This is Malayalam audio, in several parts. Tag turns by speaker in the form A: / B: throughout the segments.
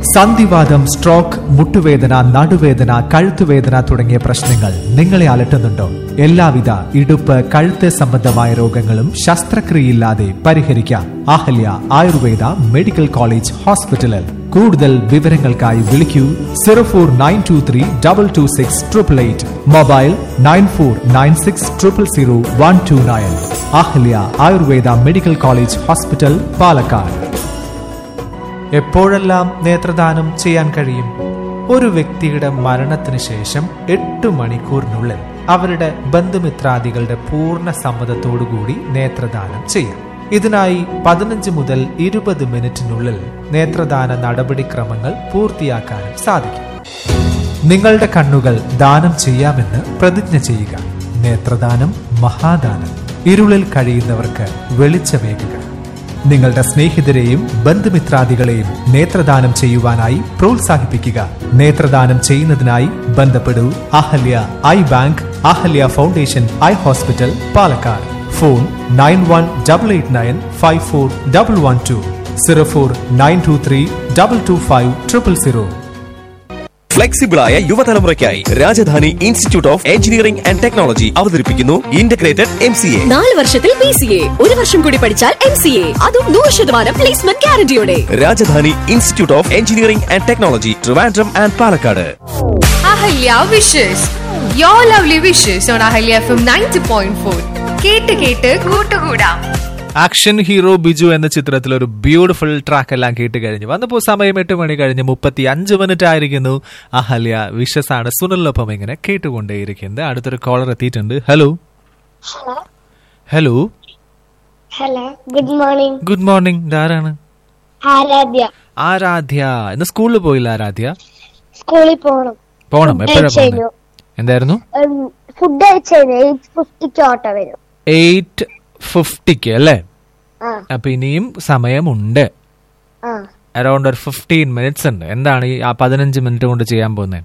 A: സന്ധിവാദം സ്ട്രോക്ക് മുട്ടുവേദന നടുവേദന കഴുത്തുവേദന തുടങ്ങിയ പ്രശ്നങ്ങൾ നിങ്ങളെ അലട്ടുന്നുണ്ടോ എല്ലാവിധ ഇടുപ്പ് കഴുത്ത് സംബന്ധമായ രോഗങ്ങളും ശസ്ത്രക്രിയയില്ലാതെ പരിഹരിക്കാം അഹല്യ ആയുർവേദ മെഡിക്കൽ കോളേജ് ഹോസ്പിറ്റലിൽ കൂടുതൽ വിവരങ്ങൾക്കായി വിളിക്കൂ zero four nine two three double two six triple eight mobile nine four nine six triple zero one two nine Ahalya Ayurveda medical college hospital Palakkad എപ്പോഴെല്ലാം നേത്രദാനം ചെയ്യാൻ കഴിയും ഒരു വ്യക്തിയുടെ മരണത്തിന് ശേഷം എട്ട് മണിക്കൂറിനുള്ളിൽ അവരുടെ ബന്ധുമിത്രാദികളുടെ പൂർണ്ണ സമ്മതത്തോടുകൂടി നേത്രദാനം ചെയ്യാം ഇതിനായി പതിനഞ്ച് മുതൽ ഇരുപത് മിനിറ്റിനുള്ളിൽ നേത്രദാന നടപടിക്രമങ്ങൾ പൂർത്തിയാക്കാനും സാധിക്കും നിങ്ങളുടെ കണ്ണുകൾ ദാനം ചെയ്യാമെന്ന് പ്രതിജ്ഞ ചെയ്യുക നേത്രദാനം മഹാദാനം ഇരുളിൽ കഴിയുന്നവർക്ക് വെളിച്ചമേകുക നിങ്ങളുടെ സ്നേഹിതരെയും ബന്ധുമിത്രാദികളെയും നേത്രദാനം ചെയ്യുവാനായി പ്രോത്സാഹിപ്പിക്കുക നേത്രദാനം ചെയ്യുന്നതിനായി ബന്ധപ്പെടൂ Ahalya eye bank Ahalya foundation eye hospital Palakkad phone nine one double eight nine five four double one two zero four nine two three double two five triple zero
B: ഫ്ലെക്സിബിളായ യുവതലമുറയ്ക്കായി Rajadhani institute of engineering and technology അവതരിപ്പിക്കുന്നു ഇന്റഗ്രേറ്റഡ് എം സി എ
C: നാല് വർഷത്തിൽ പി സി എ ഒരു വർഷം കൂടി പഠിച്ചാൽ എം സി എ അതും നൂറ് ശതമാനം പ്ലേസ്മെന്റ് ഗ്യാരണ്ടിയോടെ
B: Rajadhani institute of engineering and technology Trivandrum and Palakkad
D: Ahalya wishes you lovely wishes on Ahalya FM ninety point four ഫോർ കേട്ട് കേട്ട് കൂട്ടുകൂടാം
A: ആക്ഷൻ ഹീറോ ബിജു എന്ന ചിത്രത്തിൽ ഒരു ബ്യൂട്ടിഫുൾ ട്രാക്ക് എല്ലാം കേട്ട് കഴിഞ്ഞു വന്നപ്പോൾ സമയം എട്ട് മണി കഴിഞ്ഞ് മുപ്പത്തി അഞ്ച് മിനിറ്റ് ആയിരിക്കുന്നു അഹല്യ വിഷസ് ആണ് സുനിലിനൊപ്പം ഇങ്ങനെ കേട്ടുകൊണ്ടേയിരിക്കുന്നത് അടുത്തൊരു കോളർ എത്തിയിട്ടുണ്ട് hello
E: hello
A: hello
E: hello good morning
A: good morning ഇതാരാണ്
E: ആരാധ്യ
A: ആരാധ്യ ഇന്ന് സ്കൂളിൽ പോയില്ല ആരാധ്യ
E: സ്കൂളിൽ പോകണം
A: പോണം
E: Food
A: എപ്പോഴാ
E: കഴിച്ചു
A: പോകുന്നത് എന്തായിരുന്നു
E: ഫുഡ് കഴിച്ചതിന് എയ്റ്റ് ഫിഫ്റ്റിക്ക് ഓട്ടോ വരും
A: എയ്റ്റ് ഫിഫ്റ്റിക്ക് അല്ലേ
E: ആ
A: അപ്പൊ ഇനിയും സമയമുണ്ട്
E: ആ
A: അറൌണ്ട് ഒരു ഫിഫ്റ്റീൻ മിനിറ്റ്സ് ഉണ്ട് എന്താണ് ഈ ആ പതിനഞ്ച് മിനിറ്റ് കൊണ്ട് ചെയ്യാൻ പോകുന്നത്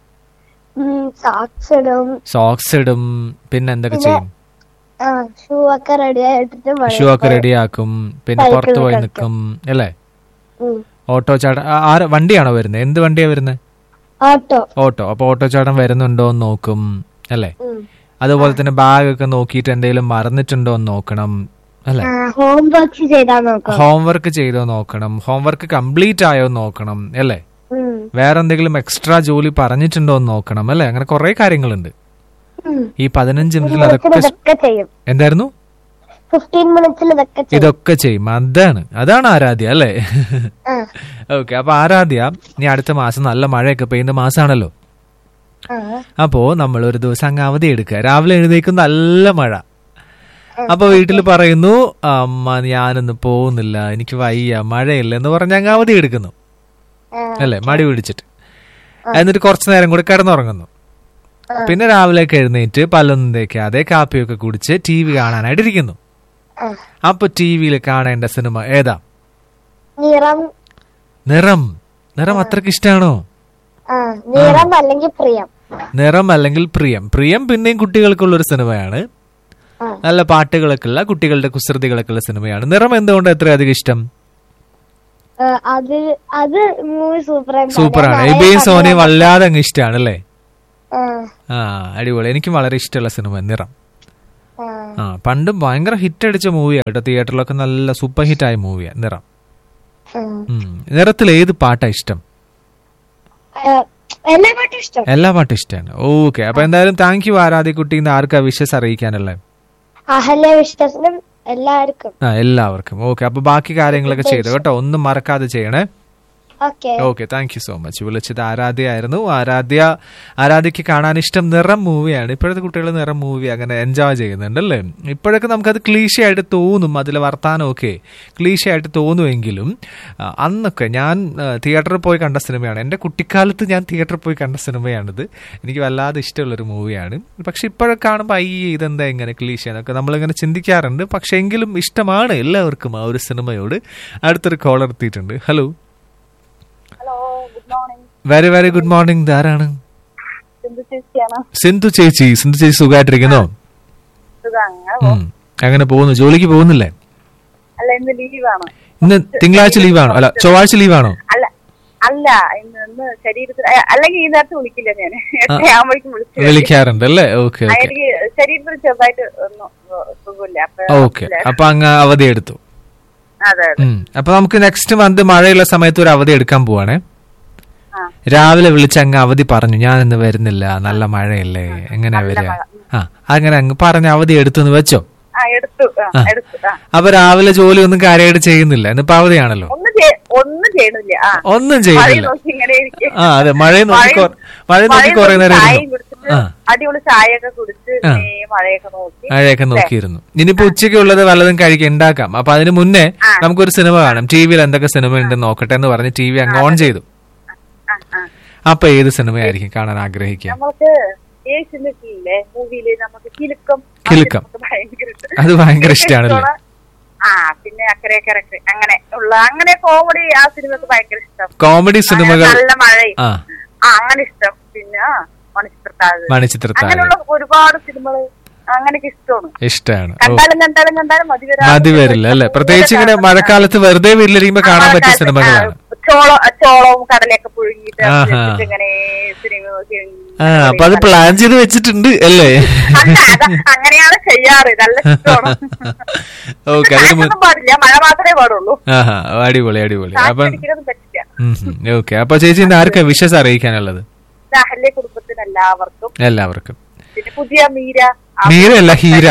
E: സോക്സ് ഇടും
A: സോക്സ് ഇടും പിന്നെ എന്തൊക്കെ ചെയ്യും
E: ആ ഷൂ ഒക്കെ റെഡി ആയിട്ടിട്ട് മഴ
A: ഷൂ ഒക്കെ റെഡിയാക്കും പിന്നെ
E: Cycle
A: പുറത്ത് പോയി
E: ഒക്കെ.
A: നിൽക്കും അല്ലേ
E: ഉം.
A: ഓട്ടോ ചാട്ടം ആ- ആര് വണ്ടിയാണോ വരുന്നത് എന്ത് വണ്ടിയാ വരുന്നത്
E: ഓട്ടോ
A: ഓട്ടോ അപ്പൊ ഓട്ടോ ചാട്ടം വരുന്നുണ്ടോ എന്ന് നോക്കും അല്ലേ
E: ഉം.
A: അതുപോലെ തന്നെ ബാഗ് ഒക്കെ നോക്കിയിട്ട് എന്തെങ്കിലും മറന്നിട്ടുണ്ടോ എന്ന് നോക്കണം അല്ലേ
E: ആ ഹോംവർക്ക് ചെയ്താൽ നോക്കാം
A: ഹോംവർക്ക് ചെയ്തോ നോക്കണം ഹോംവർക്ക് കംപ്ലീറ്റ് ആയോ എന്ന് നോക്കണം അല്ലേ
E: ഉം.
A: വേറെ എന്തെങ്കിലും എക്സ്ട്രാ ജോലി പറഞ്ഞിട്ടുണ്ടോ എന്ന് നോക്കണം അല്ലേ അങ്ങനെ കുറെ കാര്യങ്ങളുണ്ട്
E: ഉം.
A: ഈ പതിനഞ്ച് മിനിറ്റിൽ
E: മിനിറ്റ്സിൽ
A: അതൊക്കെ
E: ഇതൊക്കെ ചെയ്യും
A: എന്തായിരുന്നു
E: ഫിഫ്റ്റീൻ മിനിറ്റ്സിൽ ഇതൊക്കെ ചെയ്യും
A: ഇതൊക്കെ ചെയ്യും അതാണ് അതാണ് ആരാധ്യ അല്ലേ
E: ആ
A: ഓക്കെ അപ്പൊ ആരാധ്യ ഇനി അടുത്ത മാസം നല്ല മഴയൊക്കെ പെയ്യുന്ന മാസമാണല്ലോ
E: ആ
A: അപ്പോ നമ്മൾ ഒരു ദിവസം അങ്ങ് അവധി എടുക്കുക രാവിലെ എഴുന്നേക്കും നല്ല മഴ അപ്പൊ വീട്ടിൽ പറയുന്നു അമ്മ ഞാനൊന്ന് പോകുന്നില്ല എനിക്ക് വയ്യ മഴയില്ല എന്ന് പറഞ്ഞ് അങ്ങ് അവധി എടുക്കുന്നു
E: ആ.
A: അല്ലേ മടി പിടിച്ചിട്ട് എന്നിട്ട് കുറച്ചു നേരം കൂടി കിടന്നുറങ്ങുന്നു പിന്നെ രാവിലേക്ക് എഴുന്നേറ്റ് പല്ലൊന്നും തേക്കാതെ കാപ്പിയൊക്കെ കുടിച്ച് ടി വി കാണാനായിട്ട് ഇരിക്കുന്നു
E: ആ.
A: അപ്പൊ ടി വിയിൽ കാണേണ്ട സിനിമ ഏതാ
E: നിറം
A: നിറം നിറം അത്രക്ക് ഇഷ്ടാണോ
E: ആ നിറം അല്ലെങ്കിൽ പ്രിയം
A: നിറം അല്ലെങ്കിൽ പ്രിയം പ്രിയം പിന്നെയും കുട്ടികൾക്കുള്ള ഒരു സിനിമയാണ്
E: ആ.
A: നല്ല പാട്ടുകളൊക്കെ ഉള്ള കുട്ടികളുടെ കുസൃതികളൊക്കെ ഉള്ള സിനിമയാണ് നിറം എന്തുകൊണ്ട് എത്രയധികം ഇഷ്ടം
E: ആ, അത് അത് മൂവി സൂപ്പർ
A: സൂപ്പറാണ് എബിയും സോനയും വല്ലാതെ അങ്ങ് ഇഷ്ടമാണ് അല്ലേ
E: ആ
A: ആ അടിപൊളി എനിക്കും വളരെ ഇഷ്ടമുള്ള സിനിമ നിറം
E: ആ
A: ആ പണ്ടും ഭയങ്കര ഹിറ്റ് അടിച്ച മൂവിയാണ് കേട്ടോ തിയേറ്ററിലൊക്കെ നല്ല സൂപ്പർ ഹിറ്റ് ആയ മൂവിയാണ് നിറം
E: ഉം.
A: ഉം. നിറത്തിൽ ഏത് പാട്ടാ ഇഷ്ടം
E: ആ, എല്ലാ പാട്ടും ഇഷ്ടം
A: എല്ലാ പാട്ടും ഇഷ്ടമാണ് ഓക്കെ അപ്പൊ എന്തായാലും താങ്ക് യു ആരാധ്യക്കുട്ടി ഇന്ന് ആർക്കാ വിഷസ് അറിയിക്കാനുള്ളത്
E: അഹല്യ വിശ്വസിനും എല്ലാവർക്കും
A: ആ എല്ലാവർക്കും ഓക്കെ അപ്പൊ ബാക്കി കാര്യങ്ങളൊക്കെ ചെയ്തു കേട്ടോ ഒന്നും മറക്കാതെ ചെയ്യണേ
E: okay
A: okay thank you so much വിളിച്ചത് ആരാധ്യയായിരുന്നു ആരാധ്യ ആരാധ്യക്ക് കാണാൻ ഇഷ്ടം നിറം മൂവിയാണ് ഇപ്പോഴത്തെ കുട്ടികൾ നിറം മൂവി അങ്ങനെ എൻജോയ് ചെയ്യുന്നുണ്ട് അല്ലേ ഇപ്പോഴൊക്കെ നമുക്കത് ക്ലീശയായിട്ട് തോന്നും അതിലെ വർത്താനമൊക്കെ ക്ലീശയായിട്ട് തോന്നുമെങ്കിലും ആ, അന്നൊക്കെ ഞാൻ ആ, തിയേറ്ററിൽ പോയി കണ്ട സിനിമയാണ് എൻ്റെ കുട്ടിക്കാലത്ത് ഞാൻ തിയേറ്ററിൽ പോയി കണ്ട സിനിമയാണിത് എനിക്ക് വല്ലാതെ ഇഷ്ടമുള്ളൊരു മൂവിയാണ് പക്ഷെ ഇപ്പോഴൊക്കെ കാണുമ്പോൾ അയ്യേ ഇതെന്താ ഇങ്ങനെ ക്ലീശ എന്നൊക്കെ നമ്മളിങ്ങനെ ചിന്തിക്കാറുണ്ട് പക്ഷെ എങ്കിലും ഇഷ്ടമാണ് എല്ലാവർക്കും ആ ഒരു സിനിമയോട് അടുത്തൊരു കോളർ എത്തിയിട്ടുണ്ട് hello very very good morning ധാരാണ് സിന്ധു ചേച്ചി സിന്ധു ചേച്ചി സുഖമായിട്ടിരിക്കുന്നോ ഉം. അങ്ങനെ പോകുന്നു ജോലിക്ക് പോകുന്നില്ലേ
F: അല്ല ഇന്ന് ലീവാണ്
A: ഇന്ന് തിങ്കളാഴ്ച ലീവാണോ അല്ല ചൊവ്വാഴ്ച ലീവാണോ
F: അല്ല അല്ല ഇന്ന് ഇന്ന് ശരീരത്തിൽ അ- അല്ലെങ്കിൽ ഈ നേരത്തെ വിളിക്കില്ല ഞാൻ എട്ടയാകുമ്പോഴേക്കും വിളിച്ചു
G: വിളിക്കാറുണ്ട് അല്ലേ ഓക്കെ
F: ആ,
G: ഓക്കെ
F: എനിക്ക് ശരീരത്തിൽ ചെറുതായിട്ട് ഒന്നും ഏഹ്, സുഖമില്ല അപ്പൊ
G: ഓക്കെ അപ്പൊ അങ്ങ് അവധി എടുത്തു
F: അതെ അതെ
G: ഉം. അപ്പൊ നമുക്ക് നെക്സ്റ്റ് മന്ത് മഴയുള്ള സമയത്ത് ഒരു അവധി എടുക്കാൻ പോവാണേ
F: ആ.
G: രാവിലെ വിളിച്ച് അങ്ങ് അവധി പറഞ്ഞു ഞാൻ ഇന്ന് വരുന്നില്ല നല്ല മഴയല്ലേ എങ്ങനെയാ വരിക ആ അങ്ങനെ അങ്ങ് പറഞ്ഞ് അവധി എടുത്തു എന്ന് വെച്ചോ
F: ആ എടുത്തു ആ,
G: ആ.
F: എടുത്തു ആ
G: അപ്പൊ രാവിലെ ജോലി ഒന്നും കാര്യമായിട്ട് ചെയ്യുന്നില്ല ഇന്നിപ്പോ അവധിയാണല്ലോ
F: ഒന്നും ചെയ്- ഒന്നും ചെയ്യണില്ല ആ
G: ഒന്നും
F: മഴ
G: ചെയ്യുന്നില്ല
F: നോക്കി ഇങ്ങനെ ഇരിക്കും.
G: ആ അതെ മഴയെ നോക്കി കൊ- മഴ നോക്കി
F: മഴയും
G: കുറെ നേരം
F: ചായയും
G: ഇരുന്നു.
F: കുടിച്ചിട്ട്
G: ആ
F: അടിപൊളി ചായയൊക്കെ കുടിച്ച്
G: ആ.
F: ഈ മഴയൊക്കെ നോക്കി
G: മഴയൊക്കെ നോക്കിയിരുന്നു ഇനിയിപ്പോ ഉച്ചയ്ക്ക് ഉള്ളത് വല്ലതും കഴിക്കാൻ ഉണ്ടാക്കാം അപ്പൊ അതിന് മുന്നേ നമുക്കൊരു സിനിമ കാണാം ടി വിയിൽ എന്തൊക്കെ സിനിമ ഉണ്ട് നോക്കട്ടെ എന്ന് പറഞ്ഞ് ടി വി അങ്ങ് ഓൺ ചെയ്തു
F: ആ, ആ.
G: അപ്പൊ ഏത് സിനിമയായിരിക്കും കാണാൻ ആഗ്രഹിക്കുക
F: നമ്മൾക്ക് ഏഷ്യനില്ലേ മൂവിയില് നമുക്ക് കിലുക്കം
G: കിലുക്കം.
F: അത് ഭയങ്കര ഇഷ്ടം.
G: അത് ഭയങ്കര ഇഷ്ടാണല്ലേ?
F: ഇഷ്ടമാണ്. ആ പിന്നെ അക്കരെ അക്കരെ അങ്ങനെ ഉള്ള അങ്ങനെ കോമഡി ആ സിനിമക്ക് ഭയങ്കര ഇഷ്ടം
G: കോമഡി സിനിമകൾ
F: അങ്ങനെ നല്ല മഴയും
G: ആ
F: ആ അങ്ങനെ ഇഷ്ടം പിന്നെ ആ, മണിച്ചിത്രത്താഴ്
G: മണിച്ചിത്രത്താഴ്
F: അങ്ങനെയുള്ള ഒരുപാട് സിനിമകള് അങ്ങനെയൊക്കെ ഇഷ്ടമാണ്
G: ഇഷ്ടമാണ് ഓ
F: കണ്ടാലും കണ്ടാലും കണ്ടാലും മതി വരാതെ
G: മതി വരില്ല അല്ലെ പ്രത്യേകിച്ച് ഇങ്ങനെ മഴക്കാലത്ത് വെറുതെ വീട്ടിലിരിക്കുമ്പോ കാണാൻ പറ്റിയ
F: മഴക്കാലത്ത്
G: സിനിമകളാണ്
F: ആ, ചോളം ചോളവും കടലയൊക്കെ പുഴുങ്ങിയിട്ട് അത്
G: ആഹാ.
F: വെച്ചിട്ട് ഇങ്ങനെ സിനിമ നോക്കി
G: ആ അപ്പൊ അത് പ്ലാൻ ചെയ്ത് വെച്ചിട്ടുണ്ട് അല്ലേ
F: അല്ല, അത് അങ്ങനെയാണ് ചെയ്യാറ് നല്ല ഇഷ്ടമാണ്
G: ഓക്കെ അതിന് മുൻ-
F: കാറ്റൊന്നും പാടില്ല മഴ മാത്രമേ പാടുള്ളൂ
G: ആഹാ അടിപൊളി അടിപൊളി അപ്പൊ
F: കാറ്റടിക്കലൊന്നും പറ്റില്ല
G: ഓക്കെ അപ്പൊ ചേച്ചി ഇന്ന് ആർക്കാ വിഷസ് അറിയിക്കാനുള്ളത്
F: ഇത് അഹല്യ കുടുംബത്തിന് എല്ലാവർക്കും
G: എല്ലാവർക്കും
F: പിന്നെ പുതിയ മീര ആ,
G: മീരയല്ല, ഹീര.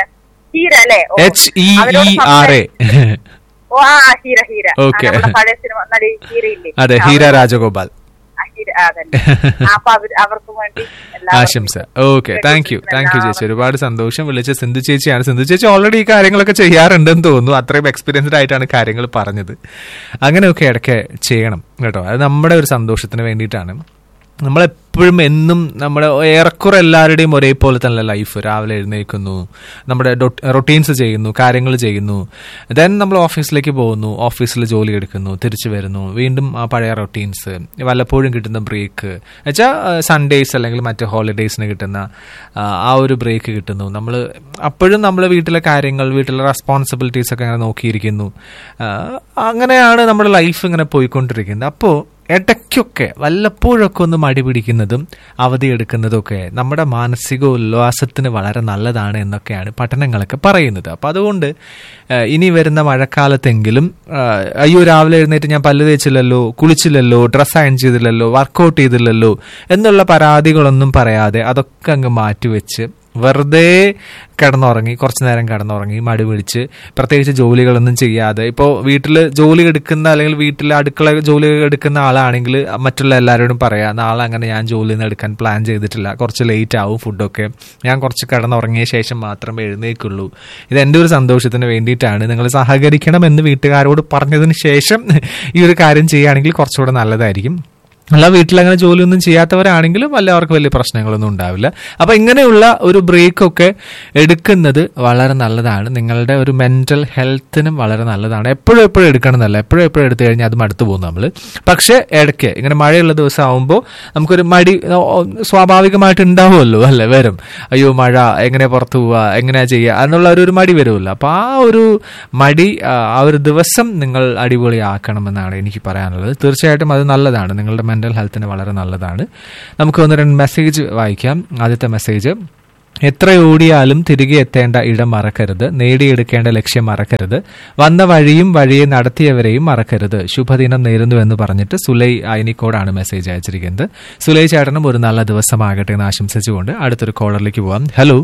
F: ഹീര അല്ലേ ഓ,
G: എച്ച് ഇ
F: അവരോട്
G: ഇ ആർ എ
F: സംസാരി- ഓ ആ ഹീര ഹീര ആ,
G: Okay.
F: നമ്മുടെ പഴയ സിനിമ നടി ഹീരയില്ലേ
G: അതെ
F: ആ,
G: ഹീര
F: അവര്-
G: രാജഗോപാൽ
F: ആ, ഹീര ആ, അതന്നെ ആ, അപ്പൊ അവര് അവർക്കും വേണ്ടി എല്ലാവർക്കും
G: ആശംസ okay thank you thank you ചേച്ചി ഒരുപാട് സന്തോഷം വിളിച്ച സിന്ധു ചേച്ചിയാണ് സിന്ധു ചേച്ചി ഓൾറെഡി ഈ കാര്യങ്ങളൊക്കെ ചെയ്യാറുണ്ടെന്ന് തോന്നുന്നു അത്രയും എക്സ്പീരിയൻസ്ഡ് ആയിട്ടാണ് കാര്യങ്ങൾ പറഞ്ഞത് അങ്ങനെയൊക്കെ ഇടയ്ക്ക് ചെയ്യണം കേട്ടോ അത് നമ്മുടെ ഒരു സന്തോഷത്തിന് വേണ്ടിയിട്ടാണ് നമ്മളെപ്പോഴും എന്നും നമ്മുടെ ഏറെക്കുറെ എല്ലാവരുടെയും ഒരേപോലെ തന്നെ ലൈഫ് രാവിലെ എഴുന്നേൽക്കുന്നു നമ്മുടെ റൊട്ടീൻസ് ചെയ്യുന്നു കാര്യങ്ങൾ ചെയ്യുന്നു ദെൻ നമ്മൾ ഓഫീസിലേക്ക് പോകുന്നു ഓഫീസിൽ ജോലി എടുക്കുന്നു തിരിച്ചു വരുന്നു വീണ്ടും ആ പഴയ റൊട്ടീൻസ് വല്ലപ്പോഴും കിട്ടുന്ന ബ്രേക്ക് വെച്ചാൽ സൺഡേയ്സ് അല്ലെങ്കിൽ മറ്റ് ഹോളിഡേയ്സിന് കിട്ടുന്ന ആ, ആ ഒരു ബ്രേക്ക് കിട്ടുന്നു നമ്മൾ അപ്പോഴും നമ്മൾ വീട്ടിലെ കാര്യങ്ങൾ വീട്ടിലെ റെസ്പോൺസിബിലിറ്റീസ് ഒക്കെ അങ്ങനെ നോക്കിയിരിക്കുന്നു ആ, അങ്ങനെയാണ് നമ്മുടെ ലൈഫ് ഇങ്ങനെ പോയിക്കൊണ്ടിരിക്കുന്നത് അപ്പോൾ ഇടയ്ക്കൊക്കെ വല്ലപ്പോഴൊക്കെ ഒന്ന് മടി പിടിക്കുന്നതും അവധി എടുക്കുന്നതൊക്കെ നമ്മുടെ മാനസിക ഉല്ലാസത്തിന് വളരെ നല്ലതാണ് എന്നൊക്കെയാണ് പഠനങ്ങളൊക്കെ പറയുന്നത് അപ്പം അതുകൊണ്ട് ആ, ഇനി വരുന്ന മഴക്കാലത്തെങ്കിലും ആ, അയ്യോ രാവിലെ എഴുന്നേറ്റ് ഞാൻ പല്ല് തേച്ചില്ലല്ലോ കുളിച്ചില്ലല്ലോ ഡ്രസ്സ് അയൺ ചെയ്തില്ലല്ലോ വർക്കൗട്ട് ചെയ്തില്ലല്ലോ എന്നുള്ള പരാതികളൊന്നും പറയാതെ അതൊക്കെ അങ്ങ് മാറ്റിവെച്ച് വെറുതെ കിടന്നുറങ്ങി കുറച്ചു നേരം കിടന്നുറങ്ങി മടി പിടിച്ച് പ്രത്യേകിച്ച് ജോലികളൊന്നും ചെയ്യാതെ ഇപ്പോൾ വീട്ടിൽ ജോലി എടുക്കുന്ന അല്ലെങ്കിൽ വീട്ടിൽ അടുക്കള ജോലി എടുക്കുന്ന ആളാണെങ്കിൽ മറ്റുള്ള എല്ലാവരോടും പറയാം നാളെ അങ്ങനെ ഞാൻ ജോലിയിൽ നിന്ന് എടുക്കാൻ പ്ലാൻ ചെയ്തിട്ടില്ല കുറച്ച് ലേറ്റ് ആവും ഫുഡൊക്കെ ഞാൻ കുറച്ച് കിടന്നുറങ്ങിയ ശേഷം മാത്രമേ എഴുന്നേക്കുള്ളൂ ഇത് എൻ്റെ ഒരു സന്തോഷത്തിന് വേണ്ടിയിട്ടാണ് നിങ്ങൾ സഹകരിക്കണം എന്ന് വീട്ടുകാരോട് പറഞ്ഞതിന് ശേഷം ഈ ഒരു കാര്യം ചെയ്യുകയാണെങ്കിൽ കുറച്ചുകൂടെ നല്ലതായിരിക്കും അല്ല വീട്ടിലങ്ങനെ ജോലിയൊന്നും ചെയ്യാത്തവരാണെങ്കിലും എല്ലാവർക്കും വലിയ പ്രശ്നങ്ങളൊന്നും ഉണ്ടാവില്ല അപ്പൊ ഇങ്ങനെയുള്ള ഒരു ബ്രേക്ക് ഒക്കെ എടുക്കുന്നത് വളരെ നല്ലതാണ് നിങ്ങളുടെ ഒരു മെന്റൽ ഹെൽത്തിനും വളരെ നല്ലതാണ് എപ്പോഴും എപ്പോഴും എടുക്കണം എന്നല്ല എപ്പോഴും എപ്പോഴും എടുത്തു കഴിഞ്ഞാൽ അത് മടുത്തു പോകും നമ്മൾ പക്ഷേ ഇടയ്ക്ക് ഇങ്ങനെ മഴയുള്ള ദിവസം ആകുമ്പോൾ നമുക്കൊരു മടി ഓ, സ്വാഭാവികമായിട്ട് ഉണ്ടാവുമല്ലോ അല്ലേ വരും അയ്യോ മഴ എങ്ങനെ പുറത്തു പോവുക എങ്ങനെയാ ചെയ്യുക എന്നുള്ള ഒരു ഒരു മടി വരുമല്ലോ അപ്പോൾ ആ ഒരു മടി ആ ആ ഒരു ദിവസം നിങ്ങൾ അടിപൊളിയാക്കണമെന്നാണ് എനിക്ക് പറയാനുള്ളത് തീർച്ചയായിട്ടും അത് നല്ലതാണ് നിങ്ങളുടെ മെന്റൽ ഹെൽത്തിന് വളരെ നല്ലതാണ് നമുക്ക് ഒന്ന് രണ്ട് മെസ്സേജ് വായിക്കാം ആദ്യത്തെ മെസ്സേജ് എത്ര ഓടിയാലും തിരികെ എത്തേണ്ട ഇടം മറക്കരുത് നേടിയെടുക്കേണ്ട ലക്ഷ്യം മറക്കരുത് വന്ന വഴിയും വഴിയെ നടത്തിയവരെയും മറക്കരുത് ശുഭദിനം നേരുന്നു എന്ന് പറഞ്ഞിട്ട് സുലൈ അയനിക്കോടാണ് മെസ്സേജ് അയച്ചിരിക്കുന്നത് സുലൈ ചേട്ടനും ഒരു നല്ല ദിവസമാകട്ടെ എന്ന് ആശംസിച്ചുകൊണ്ട് അടുത്തൊരു കോളറിലേക്ക് പോവാം ഹലോ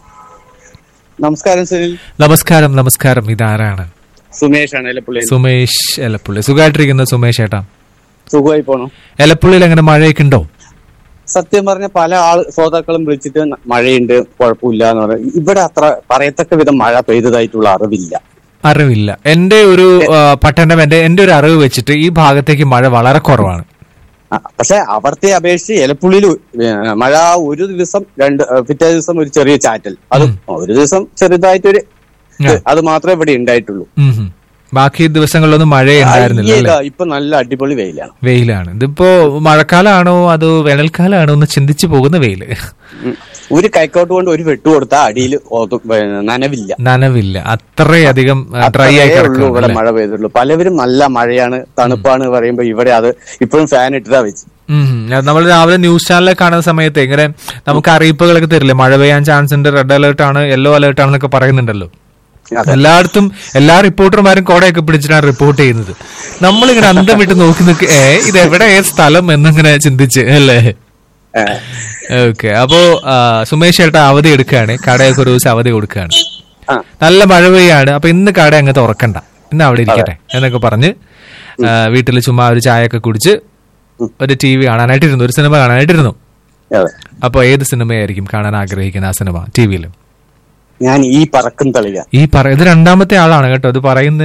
H: നമസ്കാരം സുനിൽ
G: നമസ്കാരം നമസ്കാരം ഇതാരാണ്
H: സുമേഷ് ആണ് എലപ്പുള്ളി
G: സുമേഷ് എലപ്പുള്ളി സുഖമായിട്ടിരിക്കുന്ന സുമേഷ് ഏട്ടാ
H: സുഖമായി പോണു
G: എലപ്പുള്ളിയിൽ എങ്ങനെ മഴയൊക്കെ ഉണ്ടോ
H: സത്യം പറഞ്ഞ പല ആൾ ശ്രോതാക്കളും വിളിച്ചിട്ട് ന- മഴയുണ്ട് കുഴപ്പമില്ല എന്ന് പറയും ഇവിടെ അത്ര പറയത്തക്ക വിധം മഴ പെയ്തതായിട്ടുള്ള അറിവില്ല
G: അറിവില്ല എന്റെ ഒരു ആ, പഠനം എന്റെ എന്റെ ഒരു അറിവ് വെച്ചിട്ട് ഈ ഭാഗത്തേക്ക് മഴ വളരെ കുറവാണ്
H: ആ, പക്ഷെ അവിടത്തെ അപേക്ഷിച്ച് എലപ്പുള്ളിയിൽ മഴ ഒരു ദിവസം രണ്ട് ആ, പിറ്റേ ദിവസം ഒരു ചെറിയ ചാറ്റൽ അത് ഒരു ദിവസം ചെറുതായിട്ടൊരു
G: ആ.
H: അത് മാത്രമേ ഇവിടെ ഉണ്ടായിട്ടുള്ളൂ
G: ഉം ഹും. ബാക്കി ദിവസങ്ങളിലൊന്നും മഴ ഉണ്ടായിരുന്നില്ല
H: അയ്യേ,
G: അല്ലേ
H: ഇപ്പൊ നല്ല അടിപൊളി വെയിലാണ്
G: വെയിലാണ് ഇതിപ്പോ മഴക്കാലാണോ അതോ വേനൽക്കാലാണോ എന്ന് ചിന്തിച്ചു പോകുന്ന വെയില്
H: ഉം. ഒരു കൈക്കോട്ട് കൊണ്ട് ഒരു വെട്ട് കൊടുത്താൽ അടിയിൽ നനവില്ല
G: നനവില്ല അത്രയധികം ഡ്രൈ ആയി
H: അത്രയേ ഉള്ളൂ ഇവിടെ
G: കിടക്കുന്നു
H: മഴ പെയ്തുള്ളൂ പലവരും നല്ല മഴയാണ് തണുപ്പാണ് പറയുമ്പോ ഇവിടെ അത് ഇപ്പോഴും ഫാൻ ഇട്ടിട്ടാ വെച്ച്
G: നമ്മൾ രാവിലെ ന്യൂസ് ചാനലിൽ കാണുന്ന സമയത്ത് ഇങ്ങനെ നമുക്ക് അറിയിപ്പുകളൊക്കെ തരില്ലേ മഴ പെയ്യാൻ ചാൻസ് ഉണ്ട് റെഡ് അലേർട്ട് ആണ് യെല്ലോ അലേർട്ട് ആണെന്നൊക്കെ പറയുന്നുണ്ടല്ലോ
H: അതെ.
G: എല്ലായിടത്തും എല്ലാ റിപ്പോർട്ടർമാരും കോടയൊക്കെ പിടിച്ചിട്ടാണ് റിപ്പോർട്ട് ചെയ്യുന്നത് നമ്മളിങ്ങനെ അന്തം വിട്ട് നോക്കി നിൽക്ക് ഏ ഇത് എവിടെ ഏത് സ്ഥലം എന്നിങ്ങനെ ചിന്തിച്ച് അല്ലേ
H: ഏ,
G: ഓക്കെ അപ്പോ ആ, സുമേഷ് ചേട്ടാ അവധി എടുക്കുകയാണ് കടയൊക്കെ ഒരു ദിവസം അവധി കൊടുക്കുകയാണ്
H: ആ.
G: നല്ല മഴ പെയ്യാണ് അപ്പൊ ഇന്ന് കട അങ്ങ് തുറക്കണ്ട ഇന്ന് അവിടെ ഇരിക്കട്ടെ എന്നൊക്കെ പറഞ്ഞ് വീട്ടിൽ ചുമ്മാ ഒരു ചായ ഒക്കെ കുടിച്ച് ഒരു ടി വി കാണാനായിട്ടിരുന്നു ഒരു സിനിമ കാണാനായിട്ടിരുന്നു
H: അതെ
G: അപ്പൊ ഏത് സിനിമയായിരിക്കും കാണാൻ ആഗ്രഹിക്കുന്ന ആ സിനിമ ടി വിയിൽ
H: ഞാൻ ഈ പറക്കും തളിക
G: ഈ പറ ഇത് രണ്ടാമത്തെ ആളാണ് കേട്ടോ ഇത് പറയുന്നത്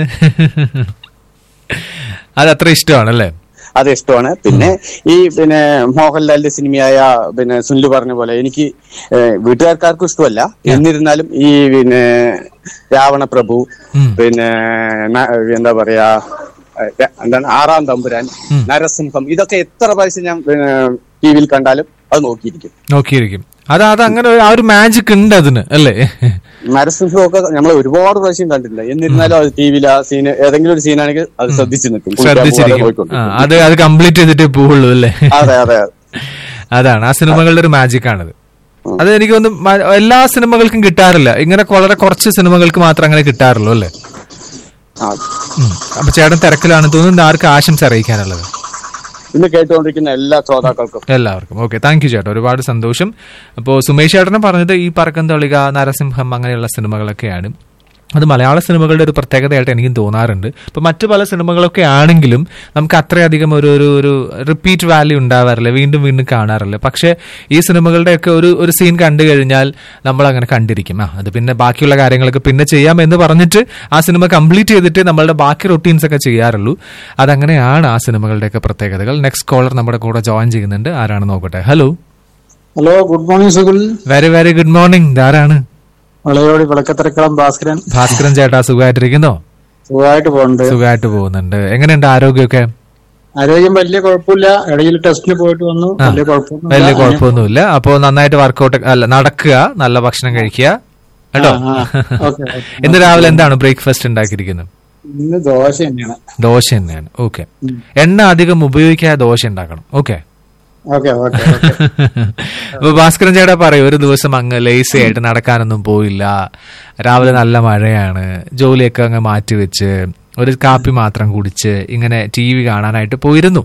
G: അത് അത്ര ഇഷ്ടമാണല്ലേ
H: അത് ഇഷ്ടമാണ് പിന്നെ ഈ പിന്നെ മോഹൻലാലിന്റെ സിനിമയായ പിന്നെ സുനിൽ പറഞ്ഞ പോലെ എനിക്ക് ഏഹ്, വീട്ടുകാർക്കാർക്കും ഇഷ്ടമല്ല എന്നിരുന്നാലും ഈ പിന്നെ രാവണ പ്രഭു
G: ഉം.
H: പിന്നെ ന- എന്താ പറയാ ഏഹ്, എന്താണ് ആറാം തമ്പുരാൻ നരസിംഹം ഇതൊക്കെ എത്ര പ്രാവശ്യം ഞാൻ ടി വിയിൽ കണ്ടാലും അത് നോക്കിയിരിക്കും
G: നോക്കിയിരിക്കും അത് അത് അങ്ങനെ ഒരു- ആ ഒരു മാജിക് ഉണ്ട് അതിന് അല്ലേ
H: നരസിംഹം ഒക്കെ നമ്മൾ ഒരുപാട് പ്രാവശ്യം കണ്ടിട്ടില്ല എന്നിരുന്നാലും അത് ടി വിയിൽ ആ സീന് ഏതെങ്കിലും ഒരു സീനാണെങ്കിൽ അത് ശ്രദ്ധിച്ചു നിൽക്കും കുളിക്കാൻ പോകാതെ
G: ശ്രദ്ധിച്ചിരിക്കും
H: പോയിക്കൊണ്ട്.
G: ആ, അത് അത് കംപ്ലീറ്റ് ചെയ്തിട്ടേ പോവുള്ളൂ അല്ലേ
H: അതെ അതെ
G: അതാണ് ആ സിനിമകളുടെ ഒരു മാജിക് ആണത് അത് എനിക്ക് തോന്നുന്നു മ- എല്ലാ സിനിമകൾക്കും കിട്ടാറില്ല ഇങ്ങനെ വളരെ കുറച്ച് സിനിമകൾക്ക് മാത്രം അങ്ങനെ കിട്ടാറുള്ളൂ അല്ലേ
H: ആ
G: ഉം. അപ്പൊ ചേട്ടൻ തിരക്കിലാണ് തോന്നുന്നത് ആർക്ക് ആശംസ അറിയിക്കാനുള്ളത്
H: ഇന്ന് കേട്ടുകൊണ്ടിരിക്കുന്ന എല്ലാ ശ്രോതാക്കൾക്കും
G: എല്ലാവർക്കും ഓക്കെ താങ്ക് യു ചേട്ടാ ഒരുപാട് സന്തോഷം അപ്പോൾ സുമേഷ് ചേട്ടനെ പറഞ്ഞത് ഈ പറക്കം തളിക നരസിംഹം അങ്ങനെയുള്ള സിനിമകളൊക്കെയാണ് അത് മലയാള സിനിമകളുടെ ഒരു പ്രത്യേകതയായിട്ട് എനിക്കും തോന്നാറുണ്ട് ഇപ്പൊ മറ്റു പല സിനിമകളൊക്കെ ആണെങ്കിലും നമുക്ക് അത്രയധികം ഒരു ഒരു ഒരു റിപ്പീറ്റ് വാല്യൂ ഉണ്ടാവാറില്ല വീണ്ടും വീണ്ടും കാണാറില്ല പക്ഷേ ഈ സിനിമകളുടെയൊക്കെ ഒരു ഒരു സീൻ കണ്ടു കഴിഞ്ഞാൽ നമ്മൾ അങ്ങനെ കണ്ടിരിക്കും ആ അത് പിന്നെ ബാക്കിയുള്ള കാര്യങ്ങളൊക്കെ പിന്നെ ചെയ്യാം എന്ന് പറഞ്ഞിട്ട് ആ സിനിമ കംപ്ലീറ്റ് ചെയ്തിട്ട് നമ്മളുടെ ബാക്കി റൊട്ടീൻസ് ഒക്കെ ചെയ്യാറുള്ളൂ അതങ്ങനെയാണ് ആ സിനിമകളുടെയൊക്കെ പ്രത്യേകതകൾ നെക്സ്റ്റ് കോളർ നമ്മുടെ കൂടെ ജോയിൻ ചെയ്യുന്നുണ്ട് ആരാണ് നോക്കട്ടെ hello
I: hello good morning Sukhul
G: very very good morning ഇതാരാണ്
I: വളയോടി വിളക്കത്തരക്കളം ഭാസ്കരൻ
G: ഭാസ്കരൻ ചേട്ടാ സുഖമായിട്ടിരിക്കുന്നോ
I: സുഖമായിട്ട് പോകുന്നുണ്ട്
G: സുഖമായിട്ട് പോകുന്നുണ്ട് എങ്ങനെയുണ്ട് ആരോഗ്യമൊക്കെ
I: ആരോഗ്യം വലിയ കുഴപ്പമില്ല ഇടയിൽ ടെസ്റ്റിന് പോയിട്ട് വന്നു
G: ആ,
I: വലിയ കുഴപ്പമൊന്നും
G: വലിയ കുഴപ്പമൊന്നുമില്ല അപ്പോ നന്നായിട്ട് വർക്കൗട്ട് അല്ല നടക്കുക നല്ല ഭക്ഷണം കഴിക്കുക കേട്ടോ
I: ആ, ആ. Okay, okay.
G: ഇന്ന് രാവിലെ എന്താണ് ബ്രേക്ക്ഫാസ്റ്റ് ഉണ്ടാക്കിയിരിക്കുന്നത്
I: ഇന്ന് ദോശ തന്നെയാണ്
G: ദോശ തന്നെയാണ് ഓക്കെ എണ്ണ അധികം ഉപയോഗിക്കാതെ ദോശ ഉണ്ടാക്കണം ഓക്കെ
I: ഓക്കെ ഓക്കെ ഓക്കെ
G: അപ്പൊ ഭാസ്കരൻ ചേട്ടാ പറയും ഒരു ദിവസം അങ്ങ് ലേസി ആയിട്ട് നടക്കാനൊന്നും പോയില്ല രാവിലെ നല്ല മഴയാണ് ജോലിയൊക്കെ അങ്ങ് മാറ്റിവെച്ച് ഒരു കാപ്പി മാത്രം കുടിച്ച് ഇങ്ങനെ ടി വി കാണാനായിട്ട് പോയിരുന്നു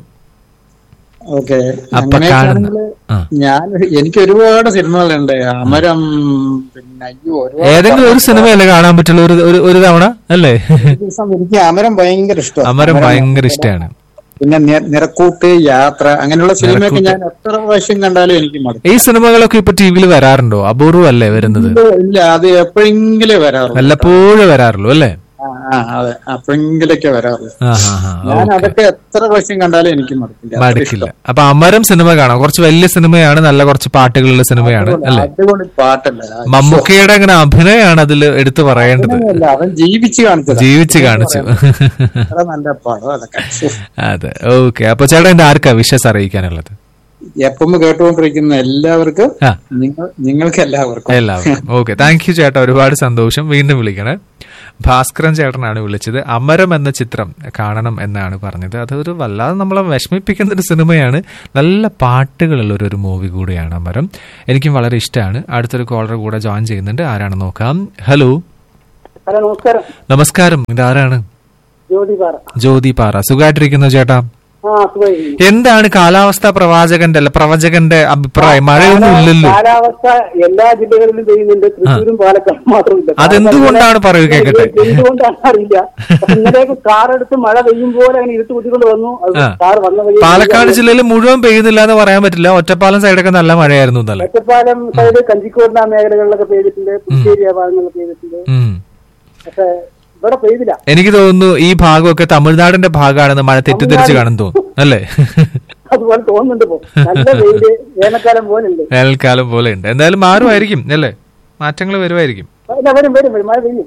I: ഓക്കെ
G: അപ്പൊ കാണുന്ന ആ.
I: ഞാൻ എനിക്ക് ഒരുപാട് സിനിമകളുണ്ട് അമരം പിന്നെ അയ്യോ ഒരുപാട്
G: ഏതെങ്കിലും ഒരു സിനിമയല്ലേ കാണാൻ പറ്റുള്ളൂ ഒരു ഒരു- ഒരു തവണ അല്ലേ
I: ദിവസം എനിക്ക് അമരം ഭയങ്കര ഇഷ്ടമാണ്
G: അമരം ഭയങ്കര ഇഷ്ടമാണ്
I: പിന്നെ നി- നിറക്കൂട്ട് യാത്ര അങ്ങനെയുള്ള സിനിമയൊക്കെ ഞാൻ എത്ര പ്രാവശ്യം കണ്ടാലും എനിക്ക് മടുക്കും
G: ഈ സിനിമകളൊക്കെ ഇപ്പൊ ടി വിയിൽ വരാറുണ്ടോ അപൂർവല്ലേ വരുന്നത്
I: ഇല്ല അത് എപ്പോഴെങ്കിലും വരാറുള്ളൂ
G: വല്ലപ്പോഴും വരാറുള്ളൂ അല്ലേ
I: ആ, ആ അതെ അപ്പോഴെങ്കിലൊക്കെ വരാറുള്ളൂ
G: ആ ഹാ ഹാ
I: ഞാൻ അതൊക്കെ എത്ര പ്രാവശ്യം കണ്ടാലും എനിക്ക് മടുക്കില്ല അത്ര
G: മടുക്കില്ല
I: ഇഷ്ടം.
G: അപ്പൊ അമരം സിനിമ കാണാം കുറച്ച് വലിയ സിനിമയാണ് നല്ല കുറച്ച് പാട്ടുകളുള്ള സിനിമയാണ് അല്ലേ
I: അതുകൊണ്ട് പാട്ടല്ല
G: മമ്മൂക്കയുടെ അങ്ങനെ അഭിനയമാണ് അതിൽ എടുത്തു പറയേണ്ടത്
I: അല്ല അവൻ ജീവിച്ച് കാണിച്ചത്
G: ജീവിച്ച് കാണിച്ചു
I: അത്ര നല്ല പടം അതൊക്കെ ശ്ശോ.
G: അതെ ഓക്കെ അപ്പൊ ചേട്ടാ എന്റെ ആർക്കാ വിഷസ് അറിയിക്കാനുള്ളത്
I: എപ്പം കേട്ടുകൊണ്ടിരിക്കുന്ന എല്ലാവർക്കും
G: ആ.
I: നിങ്ങൾ നിങ്ങൾക്ക് എല്ലാവർക്കും
G: എല്ലാവർക്കും ഓക്കെ താങ്ക് യു ചേട്ടാ ഒരുപാട് സന്തോഷം വീണ്ടും വിളിക്കണേ ഭാസ്കരൻ ചേട്ടനാണ് വിളിച്ചത് അമരം എന്ന ചിത്രം കാണണം എന്നാണ് പറഞ്ഞത് അതൊരു വല്ലാതെ നമ്മളെ വിഷമിപ്പിക്കുന്ന ഒരു സിനിമയാണ് നല്ല പാട്ടുകളുള്ള ഒരു ഒരു മൂവി കൂടിയാണ് അമരം എനിക്കും വളരെ ഇഷ്ടമാണ് അടുത്തൊരു കോളർ കൂടെ ജോയിൻ ചെയ്യുന്നുണ്ട് ആരാണ് നോക്കാം ഹലോ
I: ഹലോ നമസ്കാരം
G: നമസ്കാരം ഇതാരാണ്
I: ജ്യോതി പാറ
G: ജ്യോതി പാറ സുഖമായിട്ടിരിക്കുന്നു ചേട്ടാ
I: ആ സുഖമായിരിക്കുന്നു.
G: എന്താണ് കാലാവസ്ഥാ പ്രവാചകന്റെ അല്ല പ്രവചകന്റെ അഭിപ്രായം മഴയൊന്നും ഇല്ലല്ലോ
I: കാലാവസ്ഥ എല്ലാ ജില്ലകളിലും പെയ്യുന്നുണ്ട് തൃശ്ശൂരും പാലക്കാട് മാത്രമില്ല
G: അതെന്തുകൊണ്ടാണ് പറയൂ കേക്കട്ടെ
I: എന്തുകൊണ്ടാണ് അറിയില്ല പക്ഷെ ഇന്നലേക്ക് കാറെടുത്ത് മഴ പെയ്യുമ്പോൾ അങ്ങനെ ഇരുട്ട് കുത്തിക്കൊണ്ട് വന്നു അത്
G: ആ.
I: കാർ വന്ന വഴി
G: പാലക്കാട് ജില്ലയിൽ മുഴുവൻ പെയ്യുന്നില്ല എന്ന് പറയാൻ പറ്റില്ല ഒറ്റപ്പാലം സൈഡൊക്കെ നല്ല മഴയായിരുന്നു ഇന്നലെ
I: ഒറ്റപ്പാലം സൈഡ് കഞ്ചിക്കോടിന മേഖലകളിലൊക്കെ പെയ്തിട്ടുണ്ട് പുതുച്ചേരി ആ ഭാഗങ്ങളിൽ പെയ്തിട്ടുണ്ട്
G: ഉം.
I: പക്ഷെ ഇവിടെ പെയ്തില്ല
G: എനിക്ക് തോന്നുന്നു ഈ ഭാഗമൊക്കെ തമിഴ്നാടിന്റെ ഭാഗമാണെന്ന് മഴ തെറ്റിദ്ധരിച്ച് കാണും തോന്നുന്നു അല്ലേ
I: അതുപോലെ തോന്നുന്നുണ്ട് ഇപ്പോ നല്ല വെയില് വേനൽക്കാലം പോലെ ഉണ്ട്
G: വേനൽക്കാലം പോലെ ഉണ്ട് എന്തായാലും മാറുമായിരിക്കും അല്ലേ മാറ്റങ്ങൾ വരുമായിരിക്കും
I: ഇല്ല, വരും വരും വരും മഴ പെയ്യും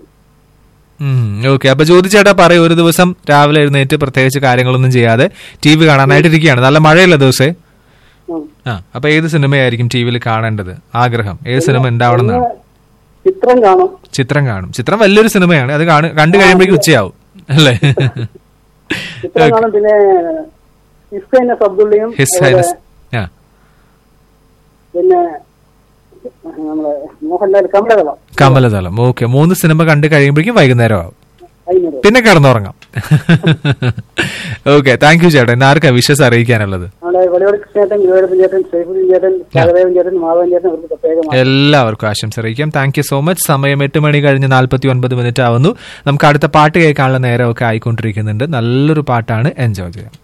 G: ഓക്കെ അപ്പൊ ചോദിച്ചേട്ടാ പറയൂ ഒരു ദിവസം രാവിലെ എഴുന്നേറ്റ് പ്രത്യേകിച്ച് കാര്യങ്ങളൊന്നും ചെയ്യാതെ ടി വി കാണാനായിട്ടിരിക്കുകയാണ് നല്ല മഴയുള്ള ദിവസേ ആ അപ്പൊ ഏത് സിനിമയായിരിക്കും ടി വിയിൽ കാണേണ്ടത് ആഗ്രഹം ഏത് സിനിമ ഉണ്ടാവണം എന്നാണ്
J: ചിത്രം കാണും
G: ചിത്രം കാണും ചിത്രം വലിയൊരു സിനിമയാണ് അത് കാണു കണ്ടു കഴിയുമ്പോഴേക്കും ഉച്ചയാവും അല്ലേ
J: ചിത്രം കാണും പിന്നെ ഹിസ്സൈനസ് അബ്ദുള്ളയും
G: ഹിസ്
J: അതുപോലെ
G: ഹൈനസ് ആ
J: പിന്നെ നമ്മളെ മോഹൻലാൽ കമലകളം
G: കമലതളം ഓക്കെ മൂന്ന് സിനിമ കണ്ടു കഴിയുമ്പോഴേക്കും വൈകുന്നേരം ആവും
J: വൈകുന്നേരം
G: പിന്നെ കിടന്നുറങ്ങാം ഓക്കെ താങ്ക് യു ചേട്ടാ ഇന്ന് ആർക്കാ വിഷസ് അറിയിക്കാനുള്ളത്
J: നമ്മുടെ വെളിയോട് കൃഷ്ണേട്ടൻ ഗുരുവായൂരപ്പൻ ചേട്ടൻ സൈഫുദ്ദീൻ ചേട്ടൻ സഹദേവൻ ചേട്ടൻ മാധവൻ ചേട്ടൻ അവർക്ക് പ്രത്യേകമാണ്
G: എല്ലാവർക്കും ആശംസ അറിയിക്കാം താങ്ക് യു സോ മച്ച് സമയം എട്ട് മണി കഴിഞ്ഞ് നാൽപ്പത്തി ഒൻപത് മിനിറ്റ് ആവുന്നു നമുക്ക് അടുത്ത പാട്ട് കേൾക്കാനുള്ള നേരമൊക്കെ ആയിക്കൊണ്ടിരിക്കുന്നുണ്ട് നല്ലൊരു പാട്ടാണ് എൻജോയ് ചെയ്യാം